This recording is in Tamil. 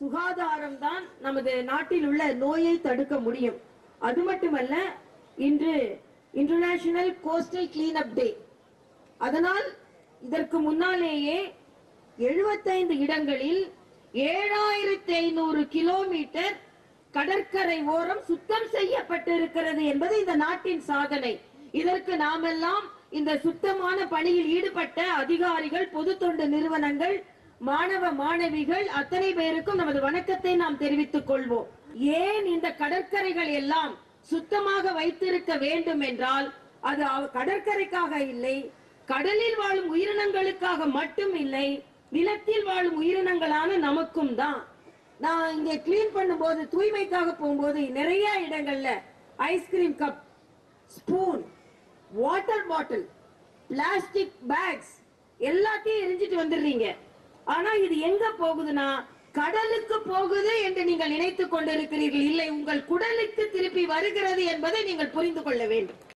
சுகாதாரம் தான் நமது நாட்டில் உள்ள நோயை தடுக்க முடியும் அது மட்டுமல்ல இன்று இன்டர்நேஷனல் கோஸ்டல் கிளீனப் டே அதனால் இதற்கு முன்னாலேயே 75 இடங்களில் ஏழாயிரத்தி ஐநூறு கிலோமீட்டர் கடற்கரை ஓரம் சுத்தம் செய்யப்பட்டிருக்கிறது என்பது இந்த நாட்டின் சாதனை இதற்கு நாமெல்லாம் இந்த சுத்தமான பணியில் ஈடுபட்ட அதிகாரிகள் பொது தொண்டு நிறுவனங்கள் மாணவ மாணவிகள் அத்தனை பேருக்கும் நமது வணக்கத்தை நாம் தெரிவித்துக் கொள்வோம் ஏன் இந்த கடற்கரைகள் எல்லாம் சுத்தமாக வைத்திருக்க வேண்டும் என்றால் அது அவ- கடற்கரைக்காக இல்லை கடலில் வாழும் உயிரினங்களுக்காக மட்டும் இல்லை நிலத்தில் வாழும் உயிரினங்களான நமக்கும் தான் நான் இங்க கிளீன் பண்ணும்போது தூய்மைக்காக போகும்போது நிறைய இடங்கள்ல ice cream cup spoon water bottle plastic bags எல்லாத்தையும் எரிஞ்சிட்டு வந்துடுறீங்க ஆனா இது எங்க போகுதுன்னா கடலுக்கு போகுது என்று நீங்கள் நினைத்துக் கொண்டிருக்கிறீர்கள் இல்லை உங்கள் குடலுக்கு திருப்பி வருகிறது என்பதை நீங்கள் புரிந்து கொள்ள வேண்டும்